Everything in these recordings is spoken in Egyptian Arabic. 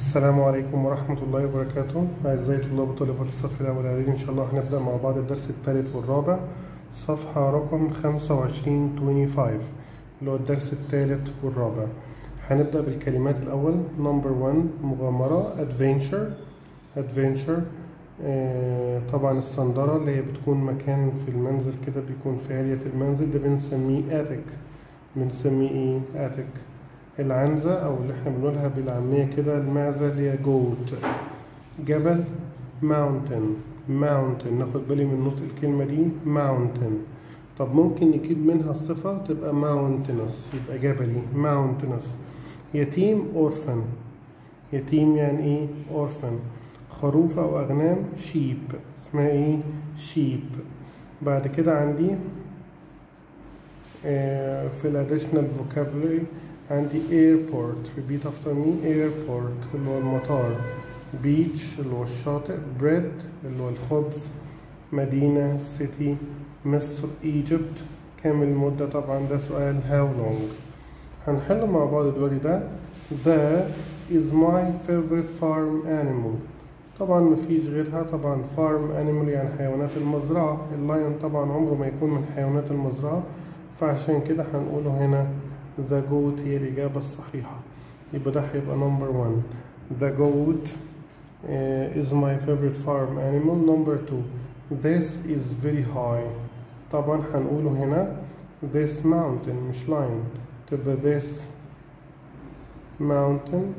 السلام عليكم ورحمة الله وبركاته أعزائي طلاب وطالبات الصف الأول إعدادي إن شاء الله هنبدأ مع بعض الدرس الثالث والرابع صفحة رقم خمسة وعشرين 25 اللي هو الدرس الثالث والرابع هنبدأ بالكلمات الأول نمبر 1 مغامرة adventure adventure آه طبعا الصندرة اللي هي بتكون مكان في المنزل كده بيكون في عالية المنزل ده بنسميه attic بنسميه ايه attic العنزة أو اللي احنا بنقولها بالعامية كده المعزة اللي هي جوت جبل mountain mountain ناخد بالي من نطق الكلمة دي mountain طب ممكن نجيب منها الصفة تبقى mountainous يبقى جبلي mountainous يتيم orphan يتيم يعني ايه orphan خروف أو أغنام sheep اسمها ايه sheep بعد كده عندي آه في الاديشنال vocabulary عندي airport repeat after me airport اللي هو المطار beach اللي هو الشاطئ bread اللي هو الخبز مدينة city مصر Egypt كام المدة طبعا ده سؤال how long هنحل مع بعض دلوقتي ده the is my favorite farm animal طبعا مفيش غيرها طبعا farm animal يعني حيوانات المزرعة اللايون طبعا عمره ما يكون من حيوانات المزرعة فعشان كده هنقوله هنا the goat هي الإجابة الصحيحة يبقى ده هيبقى number one the goat uh, is my favorite farm animal number two this is very high طبعا هنقوله هنا this mountain مش line تبقى this mountain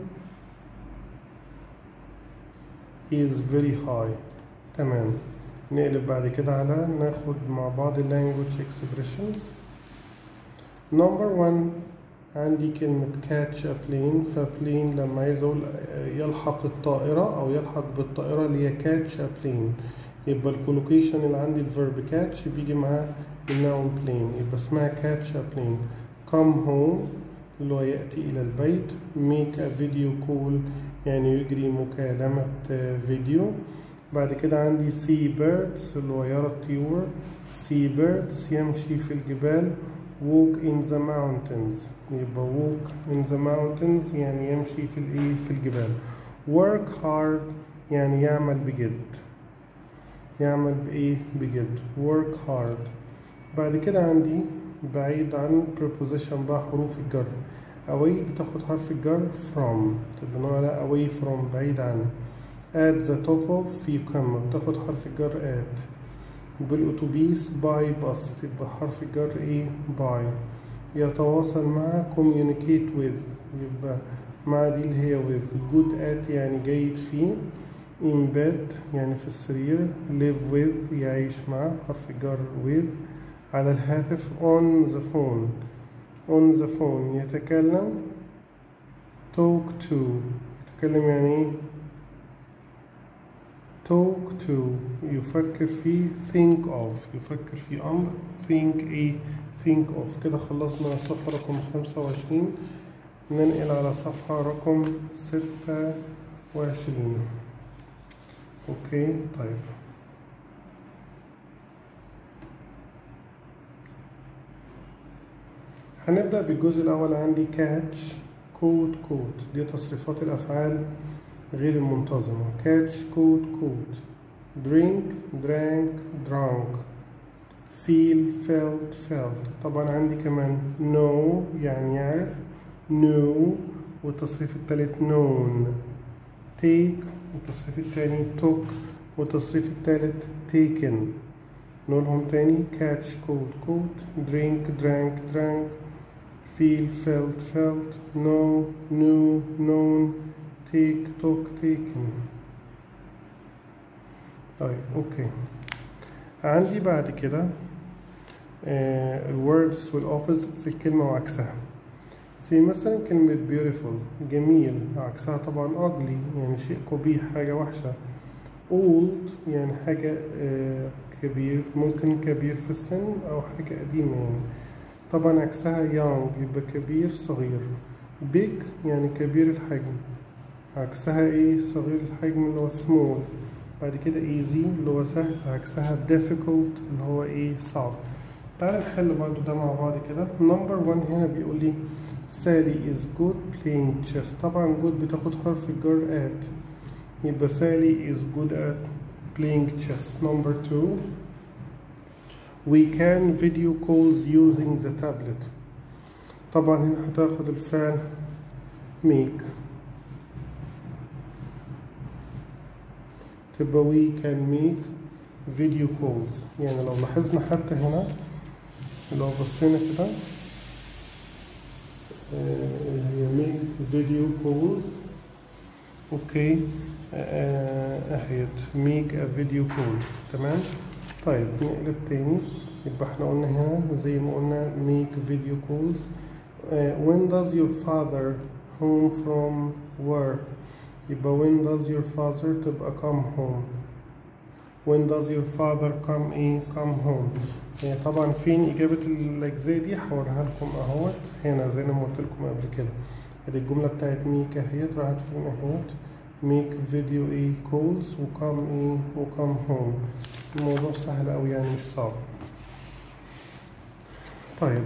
is very high تمام نقلب بعد كده على ناخد مع بعض language expressions نمبر 1 عندي كلمة catch a plane فبلين لما عايز أقول يلحق الطائرة أو يلحق بالطائرة اللي هي catch a plane يبقى الكولوكيشن اللي عندي الفيرب catch بيجي معاه الناون plane يبقى اسمها catch a plane come home اللي هو يأتي إلى البيت make a video call يعني يجري مكالمة فيديو بعد كده عندي see birds اللي هو يرى الطيور see birds يمشي في الجبال walk in the mountains يبقى walk in the mountains يعني يمشي في الايه في الجبال work hard يعني يعمل بجد يعمل بايه بجد work hard بعد كده عندي بعيد عن preposition بقى حروف الجر away بتاخد حرف الجر from تبقى نقول away from بعيد عن at the top of في قمة بتاخد حرف الجر at بالأتوبيس باي باص تبقى حرف الجر ايه باي يتواصل مع communicate with يبقى مع دي اللي هي with good at يعني جيد فيه in bed يعني في السرير live with يعيش مع حرف الجر with على الهاتف on the phone on the phone يتكلم talk to يتكلم يعني ايه talk to يفكر فيه think of يفكر في أمر think ايه think of كده خلصنا صفحة رقم خمسة وعشرين ننقل على صفحة رقم ستة وعشرين اوكي طيب هنبدأ بالجزء الأول عندي catch كود كود دي تصريفات الأفعال غير المنتظمة catch كود كود drink drank drunk feel felt felt طبعا عندي كمان know يعني يعرف knew والتصريف التالت known take والتصريف التاني took والتصريف التالت taken نقولهم تاني catch كود كود drink drank drank feel felt felt know knew known take took taken طيب اوكي عندي بعد كده آه الوردز والopposites الكلمة وعكسها زي مثلا كلمة beautiful جميل عكسها طبعا ugly يعني شيء قبيح حاجة وحشة old يعني حاجة آه كبير ممكن كبير في السن أو حاجة قديمة يعني طبعا عكسها young يبقى كبير صغير big يعني كبير الحجم عكسها ايه صغير الحجم اللي هو small بعد كده easy اللي هو سهل عكسها difficult اللي هو ايه صعب تعال نحل برضو ده مع بعض كده number one هنا بيقول لي سالي is good playing chess طبعا good بتاخد حرف الجر at يبقى سالي is good at playing chess number two we can video calls using the tablet طبعا هنا هتاخد الفعل make تبقى we can make video calls يعني لو لاحظنا حتى هنا لو بصينا كده هي make video calls اوكي اهيت make a video call تمام طيب نقلب تاني يبقى احنا قلنا هنا زي ما قلنا make video calls uh, when does your father home from work يبقى when does your father تبقى come home when does your father come ايه come home يعني طبعا فين إجابة الأجزاء دي هوريها لكم أهوت هنا زي ما قلت لكم قبل كده ادي الجملة بتاعت ميك اهيت راحت فين اهيت make video ايه calls وكم ايه وكم home الموضوع سهل أوي يعني مش صعب طيب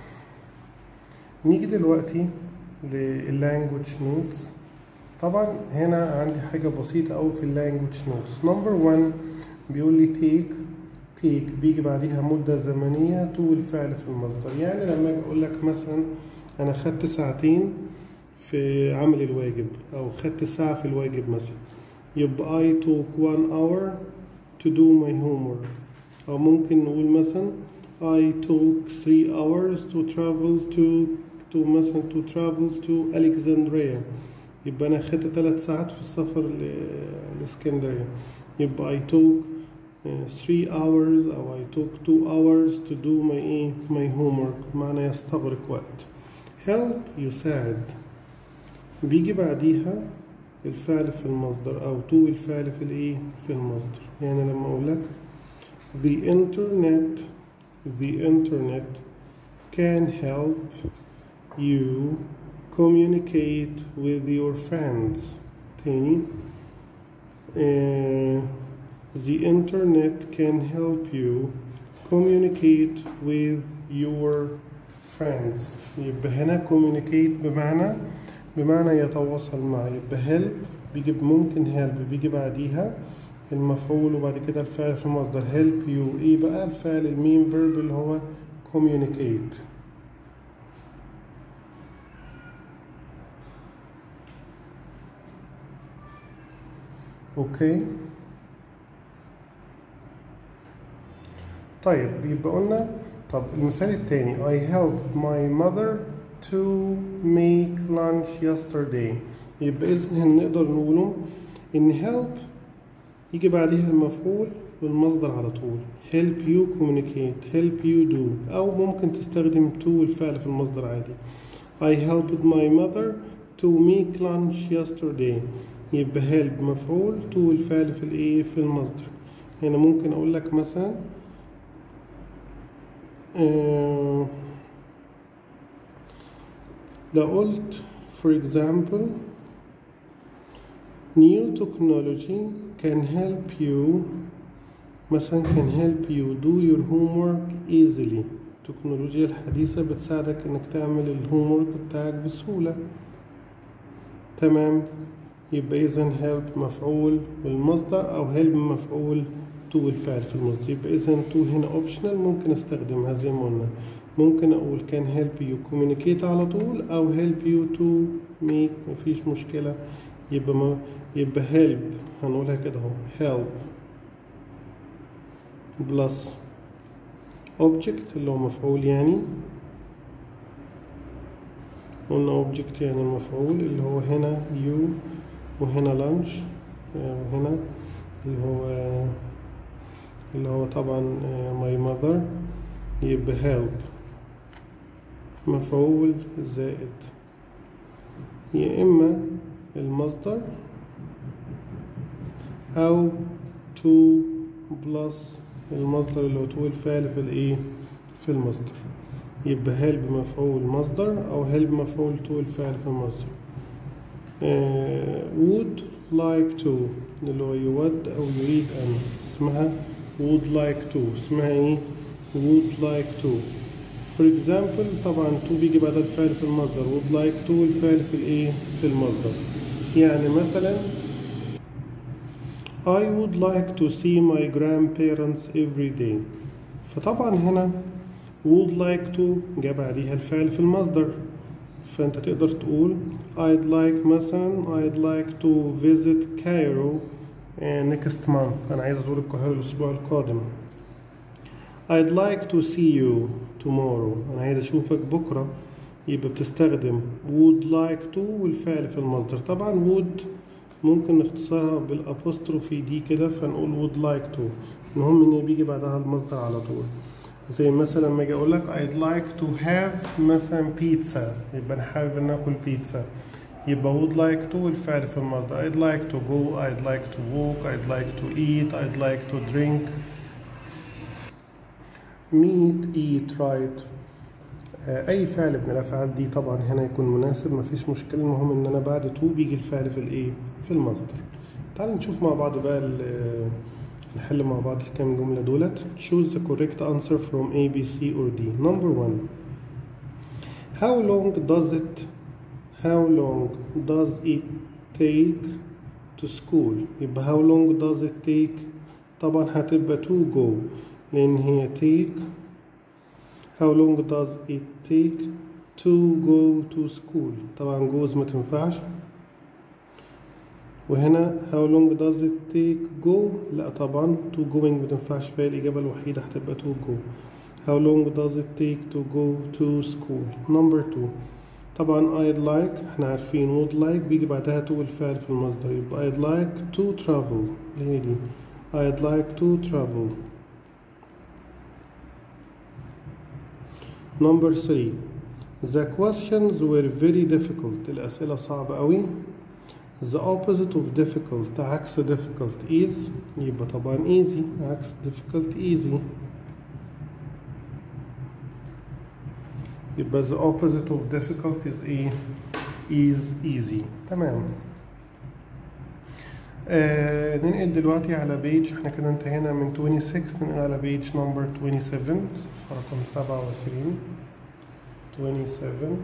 نيجي دلوقتي لللانجوج نوتس طبعا هنا عندي حاجة بسيطة أوي في اللانجوج نوتس نمبر 1 بيقول لي تيك تيك بيجي بعديها مدة زمنية تو الفعل في المصدر يعني لما أجي أقول لك مثلا أنا خدت ساعتين في عمل الواجب أو خدت ساعة في الواجب مثلا يبقى I took one hour to do my homework أو ممكن نقول مثلا I took three hours to travel to to مثلا to travel to Alexandria يبقى أنا خدت ثلاث ساعات في السفر لإسكندرية يبقى I took uh, three hours أو I took two hours to do my إيه my homework معنى يستغرق وقت help يساعد بيجي بعديها الفعل في المصدر أو تو الفعل في الإيه في المصدر يعني لما أقول لك the internet the internet can help you communicate with your friends تاني uh, the internet can help you communicate with your friends يبقى هنا communicate بمعنى بمعنى يتواصل مع يبقى help بيجي ممكن help بيجي بعديها المفعول وبعد كده الفعل في المصدر help you ايه بقى الفعل المين verb اللي هو communicate اوكي طيب يبقى قلنا طب المثال التاني I helped my mother to make lunch yesterday يبقى إذا نقدر نقوله إن help يجي بعديها المفعول والمصدر على طول help you communicate help you do أو ممكن تستخدم to الفعل في المصدر عادي I helped my mother to make lunch yesterday يبقى help مفعول to الفعل في الايه في المصدر هنا ممكن اقول لك مثلا آه لو قلت for example new technology can help you مثلا can help you do your homework easily التكنولوجيا الحديثة بتساعدك انك تعمل الهومورك بتاعك بسهولة تمام يبقى إذا help مفعول والمصدر أو help مفعول to الفعل في المصدر يبقى إذا to هنا optional ممكن أستخدمها زي ما قلنا ممكن أقول can help you communicate على طول أو help you to make مفيش مشكلة يبقى ما يبقى help هنقولها كده اهو help plus object اللي هو مفعول يعني قلنا object يعني المفعول اللي هو هنا you وهنا لانش وهنا اللي هو اللي هو طبعا ماي ماذر يبقى help مفعول زائد يا إما المصدر أو to بلس المصدر اللي هو to الفعل في الإيه في المصدر يبقى help مفعول مصدر أو help مفعول to الفعل في المصدر uh, would like to اللي هو يود أو يريد أن اسمها would like to اسمها إيه would like to for example طبعا to بيجي بعد الفعل في المصدر would like to الفعل في الايه في المصدر يعني مثلا I would like to see my grandparents every day فطبعا هنا would like to جاء بعديها الفعل في المصدر فانت تقدر تقول I'd like مثلا I'd like to visit Cairo uh, next month أنا عايز أزور القاهرة الأسبوع القادم I'd like to see you tomorrow أنا عايز أشوفك بكرة يبقى بتستخدم would like to والفعل في المصدر طبعا would ممكن نختصرها بالأبوستروفي دي كده فنقول would like to المهم إن بيجي بعدها المصدر على طول زي مثلا لما اجي اقول لك I'd like to have مثلا بيتزا يبقى انا حابب ان اكل بيتزا يبقى would like to الفعل في المصدر I'd like to go I'd like to walk I'd like to eat I'd like to drink meet eat write اي فعل من الافعال دي طبعا هنا يكون مناسب مفيش مشكله المهم ان انا بعد تو بيجي الفعل في الايه في المصدر تعالوا نشوف مع بعض بقى نحل مع بعض الكام جملة دولت choose the correct answer from A, B, C or D number one how long does it how long does it take to school يبقى how long does it take طبعا هتبقى to go لأن هي take how long does it take to go to school طبعا goes ما تنفعش وهنا how long does it take go لا طبعا to going متنفعش فيها الإجابة الوحيدة هتبقى to go how long does it take to go to school number two طبعا I'd like احنا عارفين would like بيجي بعدها to الفعل في المصدر يبقى I'd like to travel هي دي I'd like to travel number three the questions were very difficult الأسئلة صعبة أوي The opposite of difficult عكس difficult is يبقى طبعا easy عكس difficult easy يبقى the opposite of difficult is ايه is easy تمام آه ننقل دلوقتي على بيج احنا كده انتهينا من 26 ننقل على بيج نمبر 27 صفحة رقم 27 27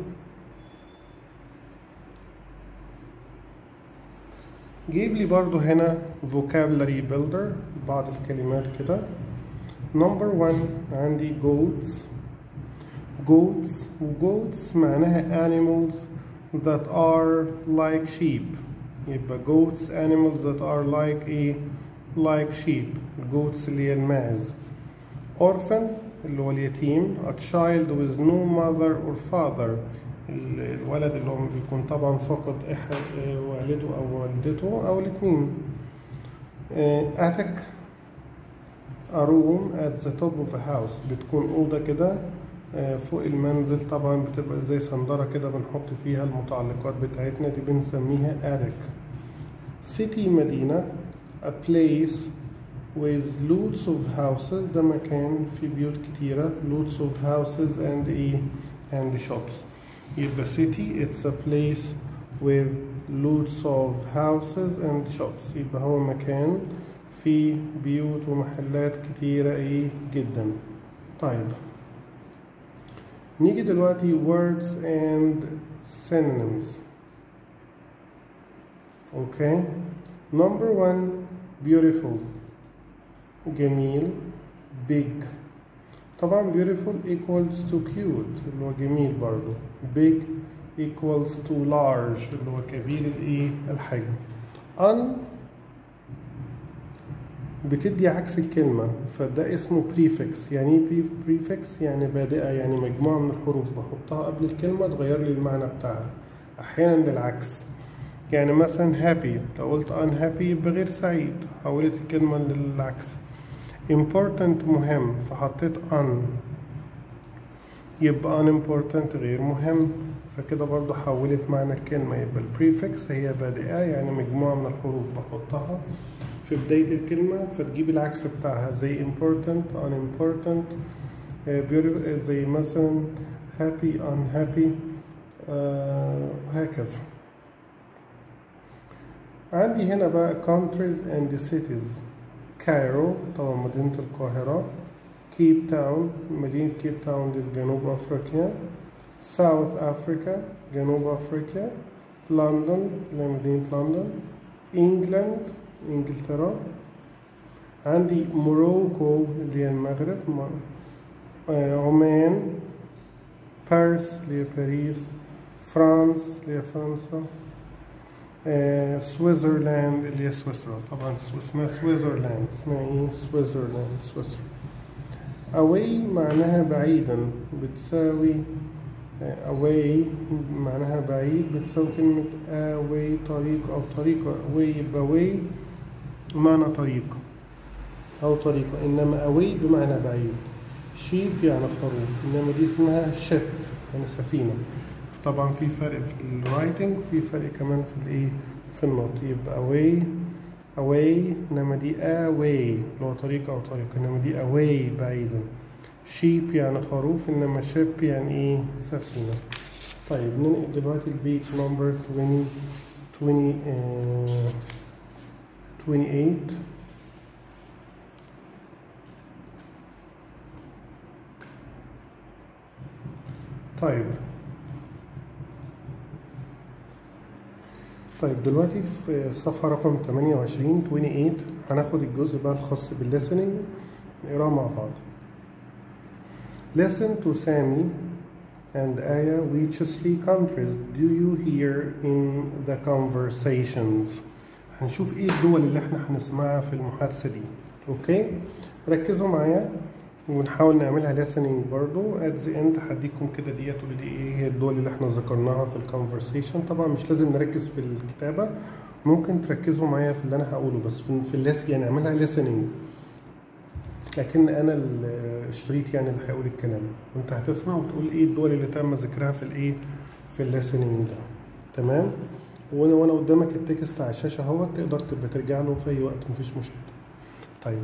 جيب لي برضو هنا vocabulary builder بعض الكلمات كده number one عندي goats goats goats معناها animals that are like sheep يبقى goats animals that are like a like sheep goats اللي هي الماعز orphan اللي هو اليتيم a child with no mother or father الولد اللي هو بيكون طبعا فقد احد والده او والدته او الاثنين attic a room at the top of a house بتكون اوضه كده فوق المنزل طبعا بتبقى زي صندرة كده بنحط فيها المتعلقات بتاعتنا دي بنسميها attic city مدينة a place with lots of houses ده مكان في بيوت كتيرة lots of houses and ايه and shops يبقى city it's a place with lots of houses and shops يبقى هو مكان فيه بيوت ومحلات كتيرة ايه جدا طيب نيجي دلوقتي words and synonyms okay number one beautiful جميل big طبعا beautiful equals to cute اللي هو جميل برضو big equals to large اللي هو كبير الايه الحجم un بتدي عكس الكلمة فده اسمه prefix يعني ايه prefix يعني بادئة يعني مجموعة من الحروف بحطها قبل الكلمة تغير لي المعنى بتاعها أحيانا للعكس يعني مثلا happy لو قلت unhappy يبقى غير سعيد حولت الكلمة للعكس important مهم فحطيت un يبقى unimportant غير مهم فكده برضو حولت معنى الكلمة يبقى البريفكس هي بادئة يعني مجموعة من الحروف بحطها في بداية الكلمة فتجيب العكس بتاعها زي important unimportant beautiful زي مثلا happy unhappy وهكذا عندي هنا بقى countries and cities كايرو طبعا مدينة القاهرة كيب تاون مدينة كيب تاون دي في جنوب أفريقيا ساوث أفريكا جنوب أفريقيا لندن اللي هي مدينة لندن إنجلاند إنجلترا عندي موروكو اللي هي المغرب م- آه، عمان باريس اللي هي باريس فرانس اللي هي فرنسا آه، سويسرلاند اللي هي سويسرا طبعا سو- اسمها سويسرلاند اسمها ايه سويسرلاند سويسرا away معناها بعيدا بتساوي آه، away معناها بعيد بتساوي كلمة away طريق أو طريقة away يبقى way معنى طريق أو طريقة إنما away بمعنى بعيد sheep يعني خروف إنما دي اسمها ship يعني سفينة طبعا في فرق في الرايتنج وفي فرق كمان في الايه في النطق يبقى away away انما دي away اللي هو طريق او طريق انما دي away بعيدا sheep يعني خروف انما ship يعني ايه سفينة طيب ننقل دلوقتي البيج نمبر 20 20 آه 28 طيب طيب دلوقتي في صفحة رقم 28 28 هناخد الجزء بقى الخاص بالlistening نقراه مع بعض Listen to Sammy and Aya which three countries do you hear in the conversations هنشوف ايه الدول اللي احنا هنسمعها في المحادثة دي اوكي ركزوا معايا ونحاول نعملها listening برضو at the end هديكم كده ديت تقولوا لي ايه هي الدول اللي احنا ذكرناها في الكونفرسيشن طبعا مش لازم نركز في الكتابة ممكن تركزوا معايا في اللي انا هقوله بس في, في الليس يعني اعملها listening لكن انا الشريط يعني اللي هيقول الكلام وانت هتسمع وتقول ايه الدول اللي تم ذكرها في الايه في الليسننج ده تمام وانا وانا قدامك التكست على الشاشه اهوت تقدر تبقى ترجع له في اي وقت مفيش مشكله طيب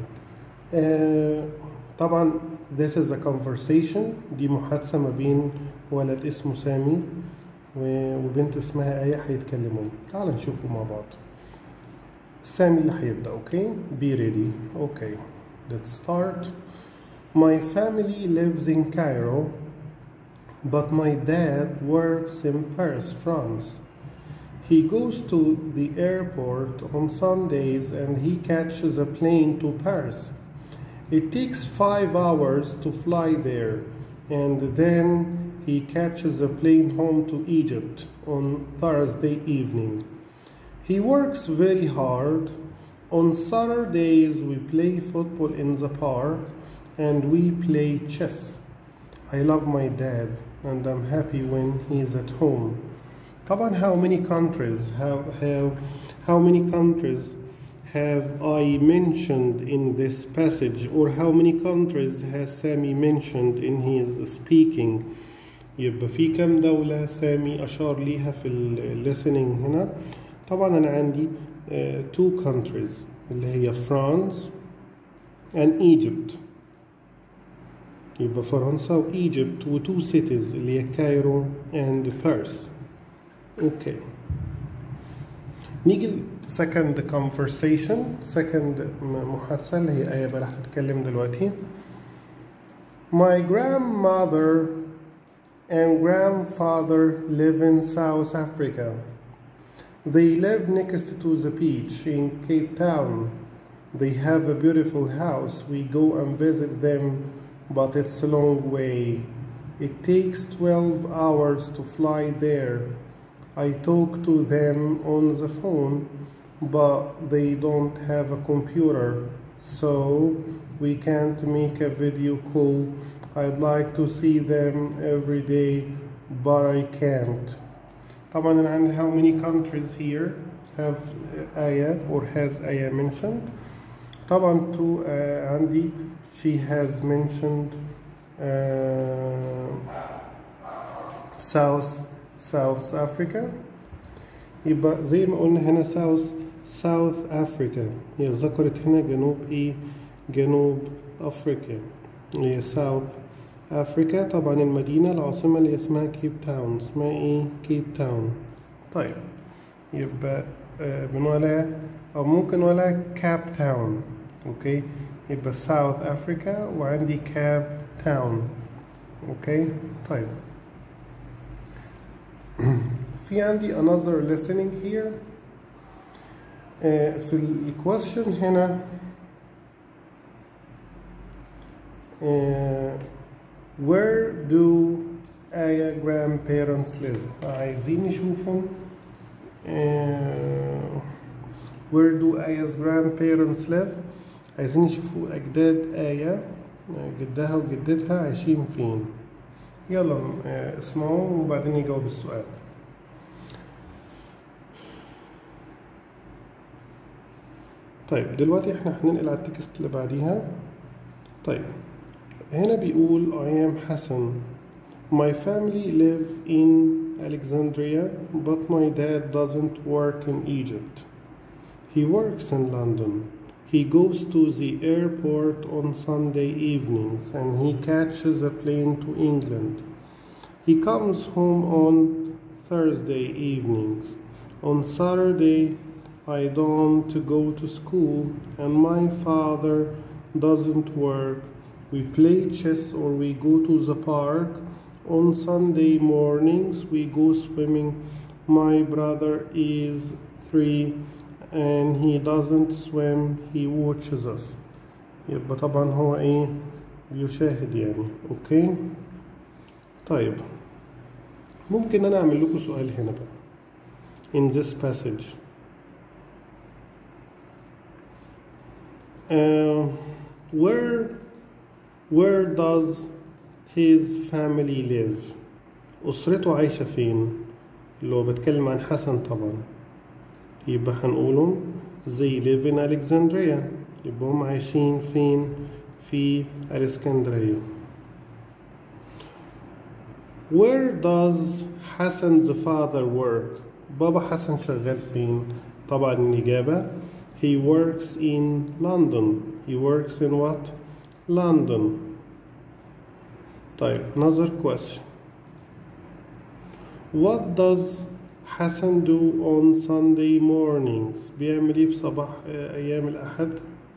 آه طبعا this is a conversation دي محادثة ما بين ولد اسمه سامي و- وبنت اسمها آية هيتكلموا تعال نشوفه مع بعض سامي اللي هيبدأ اوكي be ready اوكي let's start my family lives in Cairo but my dad works in Paris France he goes to the airport on Sundays and he catches a plane to Paris It takes five hours to fly there, and then he catches a plane home to Egypt on Thursday evening. He works very hard. On Saturdays, we play football in the park and we play chess. I love my dad and I'm happy when he's at home. طبعا how many countries how, how, how many countries have I mentioned in this passage or how many countries has Sami mentioned in his speaking يبقى في كم دولة سامي أشار ليها في ال listening هنا طبعا أنا عندي uh, two countries اللي هي France and Egypt يبقى فرنسا و Egypt و two cities اللي هي كايرو and Paris اوكي نيجي ل second conversation second محادثة اللي هي آية بقى هتتكلم دلوقتي My grandmother and grandfather live in South Africa. They live next to the beach in Cape Town. They have a beautiful house. We go and visit them, but it's a long way. It takes 12 hours to fly there. I talk to them on the phone, but they don't have a computer, so we can't make a video call. I'd like to see them every day, but I can't. طبعا أنا عندي how many countries here have آية or has آية mentioned طبعا to uh, عندي she has mentioned uh, South South Africa يبقى زي ما قلنا هنا South South Africa هي ذكرت هنا جنوب ايه جنوب افريقيا هي South Africa طبعا المدينة العاصمة اللي اسمها كيب تاون اسمها ايه كيب تاون طيب يبقى آه بنقولها او ممكن نقولها كاب تاون اوكي يبقى South Africa وعندي كاب تاون اوكي طيب في عندي another listening here آه، في الكويشن هنا آه، where do Aya grandparents live عايزين يشوفوا آه، where do Aya's grandparents live عايزين يشوفوا أجداد آية آه، جدها وجدتها عايشين فين يلا آه، اسمعوا وبعدين يجاوب السؤال طيب دلوقتي احنا هننقل على التكست اللي بعديها طيب هنا بيقول I am حسن My family live in Alexandria but my dad doesn't work in Egypt He works in London He goes to the airport on Sunday evenings and he catches a plane to England He comes home on Thursday evenings On Saturday I don't go to school and my father doesn't work. We play chess or we go to the park. On Sunday mornings we go swimming. My brother is three and he doesn't swim, he watches us. يبقى طبعا هو ايه بيشاهد يعني اوكي طيب ممكن انا اعمل لكم سؤال هنا بقى in this passage Uh, where where does his family live أسرته عايشة فين اللي هو بتكلم عن حسن طبعا يبقى هنقوله they live in Alexandria يبقى هم عايشين فين في الإسكندرية where does حسن's father work بابا حسن شغال فين طبعا الإجابة He works in London. He works in what? London. طيب another question. What does Hassan do on Sunday mornings? بيعمل ايه في صباح آه، أيام الأحد؟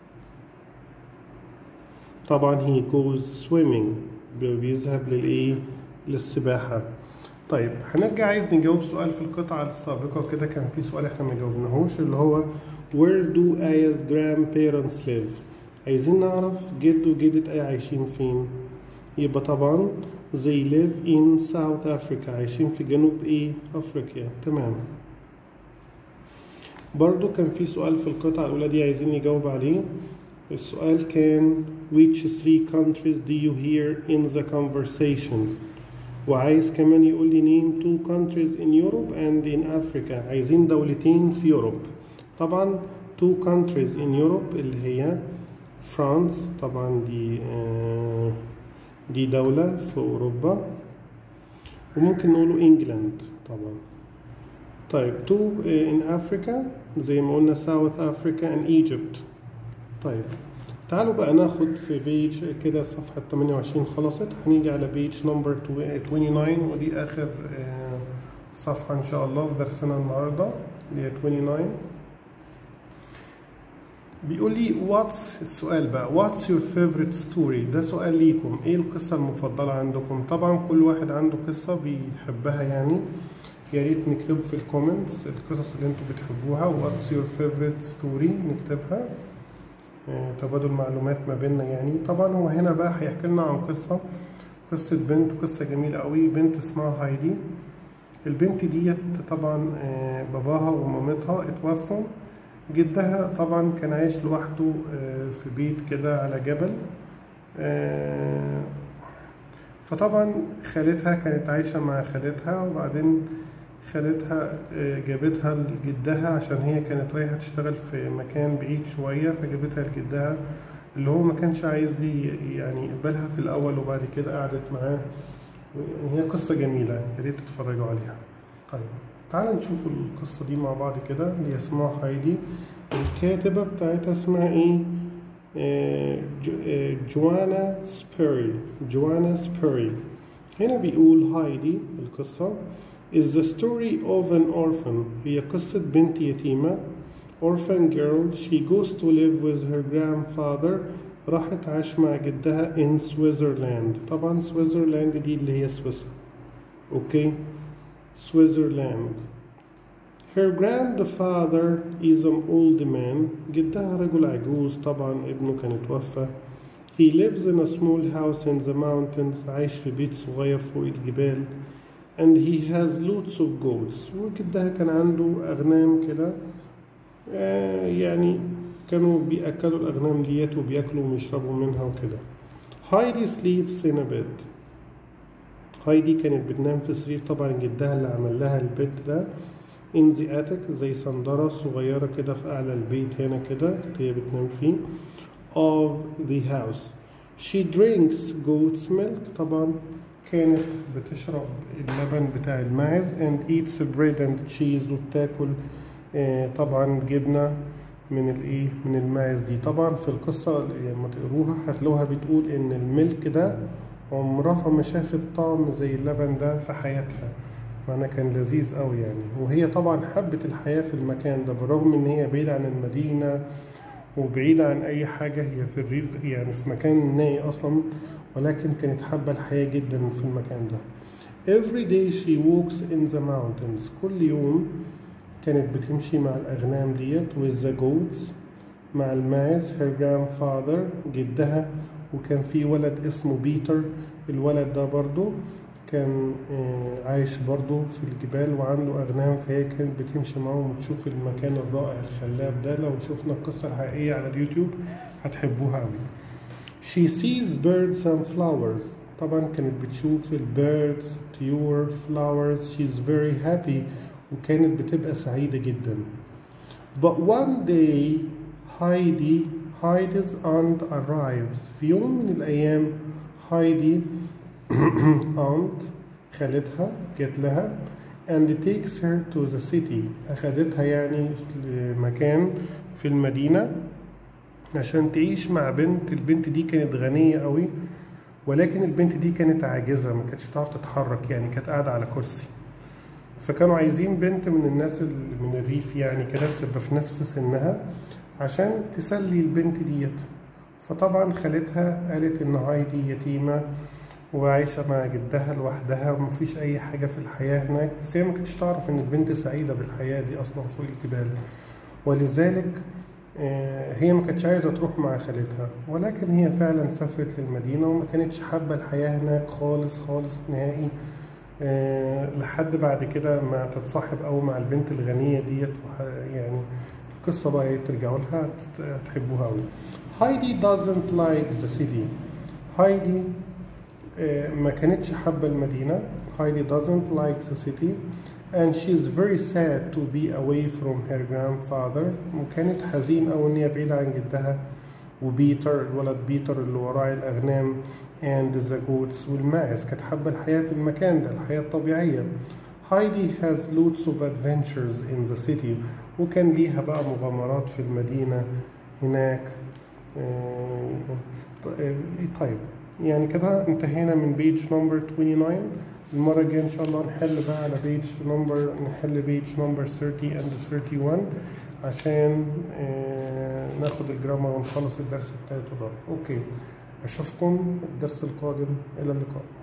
طبعا he goes swimming بي- بيذهب للإيه؟ للسباحة. طيب هنرجع عايز نجاوب سؤال في القطعة السابقة كده كان في سؤال احنا ما جاوبناهوش اللي هو Where do Aya's grandparents live؟ عايزين نعرف جد وجدة آية عايشين فين؟ يبقى طبعا they live in South Africa عايشين في جنوب ايه؟ أفريقيا تمام برضو كان في سؤال في القطعة الأولى دي عايزين نجاوب عليه السؤال كان which three countries do you hear in the conversation وعايز كمان يقول لي name two countries in Europe and in Africa عايزين دولتين في يوروب طبعا two countries in Europe اللي هي فرانس طبعا دي آه، دي دولة في أوروبا وممكن نقوله إنجلاند طبعا طيب two in Africa زي ما قلنا South Africa and Egypt طيب تعالوا بقى ناخد في بيج كده صفحة 28 خلصت هنيجي على بيج نمبر 29 ودي آخر آه، صفحة إن شاء الله في درسنا النهاردة اللي هي 29 بيقول لي واتس السؤال بقى واتس يور فيفورت ستوري ده سؤال ليكم ايه القصة المفضلة عندكم طبعا كل واحد عنده قصة بيحبها يعني يا ريت نكتبه في الكومنتس القصص اللي انتوا بتحبوها واتس يور فيفورت ستوري نكتبها آه، تبادل معلومات ما بيننا يعني طبعا هو هنا بقى هيحكي لنا عن قصة قصة بنت قصة جميلة قوي بنت اسمها هايدي البنت ديت طبعا آه، باباها ومامتها اتوفوا جدها طبعا كان عايش لوحده آه، في بيت كده على جبل آه، فطبعا خالتها كانت عايشة مع خالتها وبعدين خالتها آه، جابتها لجدها عشان هي كانت رايحة تشتغل في مكان بعيد شوية فجابتها لجدها اللي هو ما كانش عايز ي- يعني يقبلها في الأول وبعد كده قعدت معاه وهي قصة جميلة يا ريت تتفرجوا عليها طيب تعالوا نشوف القصة دي مع بعض كده اللي هي اسمها هايدي الكاتبة بتاعتها اسمها ايه؟ آه، جو- آه، جوانا سبيري جوانا سبيري هنا بيقول هايدي القصة is the story of an orphan هي قصة بنت يتيمة orphan girl she goes to live with her grandfather راحت عاش مع جدها in Switzerland طبعا سويسرلاند دي اللي هي سويسرا اوكي سويسرلاند Her grandfather is an old man جدها رجل عجوز طبعا ابنه كان توفى He lives in a small house in the mountains عايش في بيت صغير فوق الجبال and he has lots of goats وجدها كان عنده أغنام كده آه يعني كانوا بيأكلوا الأغنام ديت وبياكلوا ويشربوا منها وكده هايدي sleeps in a bed هايدي كانت بتنام في سرير طبعا جدها اللي عمل لها البيت ده in the attic زي صندرة صغيرة كده في أعلى البيت هنا كده كانت هي بتنام فيه of the house she drinks goat's milk طبعا كانت بتشرب اللبن بتاع الماعز and eats bread and cheese وبتاكل آه طبعا جبنة من الايه من الماعز دي طبعا في القصة لما تقروها هتلاقوها بتقول ان الملك ده عمرها ما شافت طعم زي اللبن ده في حياتها معناه كان لذيذ قوي يعني وهي طبعا حبت الحياة في المكان ده بالرغم ان هي بعيدة عن المدينة وبعيدة عن أي حاجة هي في الريف يعني في مكان نائي أصلا ولكن كانت حابة الحياة جدا في المكان ده Every day she walks in the mountains كل يوم كانت بتمشي مع الأغنام ديت with the goats مع الماعز her grandfather جدها وكان في ولد اسمه بيتر الولد ده برضو كان عايش برضو في الجبال وعنده أغنام فهي كانت بتمشي معاهم وتشوف المكان الرائع الخلاب ده لو شفنا القصة الحقيقية على اليوتيوب هتحبوها أوي She sees birds and flowers طبعا كانت بتشوف البيردز طيور flowers she's very happy وكانت بتبقى سعيدة جدا But one day Heidi Heidi's aunt arrives في يوم من الأيام هايدي aunt خالتها جت لها and takes her to the city أخدتها يعني في مكان في المدينة عشان تعيش مع بنت البنت دي كانت غنية قوي ولكن البنت دي كانت عاجزة ما كانتش بتعرف تتحرك يعني كانت قاعدة على كرسي فكانوا عايزين بنت من الناس اللي من الريف يعني كده تبقى في نفس سنها عشان تسلي البنت ديت فطبعا خالتها قالت ان هايدي يتيمة وعايشة مع جدها لوحدها ومفيش أي حاجة في الحياة هناك بس هي ما كانتش تعرف إن البنت سعيدة بالحياة دي أصلا فوق الجبال ولذلك هي ما كانتش عايزة تروح مع خالتها ولكن هي فعلا سافرت للمدينة وما كانتش حابة الحياة هناك خالص خالص نهائي لحد بعد كده ما تتصاحب أو مع البنت الغنية ديت يعني القصة بقى ترجعوا لها تحبوها أوي هايدي doesn't like the city هايدي ما كانتش حابة المدينة هايدي doesn't like the city and she's very sad to be away from her grandfather وكانت حزين أوي إن هي بعيدة عن جدها وبيتر الولد بيتر اللي وراه الأغنام and the goats والماعز كانت حابة الحياة في المكان ده الحياة الطبيعية هايدي has lots of adventures in the city وكان ليها بقى مغامرات في المدينة هناك طيب يعني كده انتهينا من بيج نمبر 29 المرة الجاية إن شاء الله نحل بقى على بيج نمبر نحل بيج نمبر 30 and 31 عشان اه ناخد الجرامر ونخلص الدرس التالت والرابع أوكي أشوفكم الدرس القادم إلى اللقاء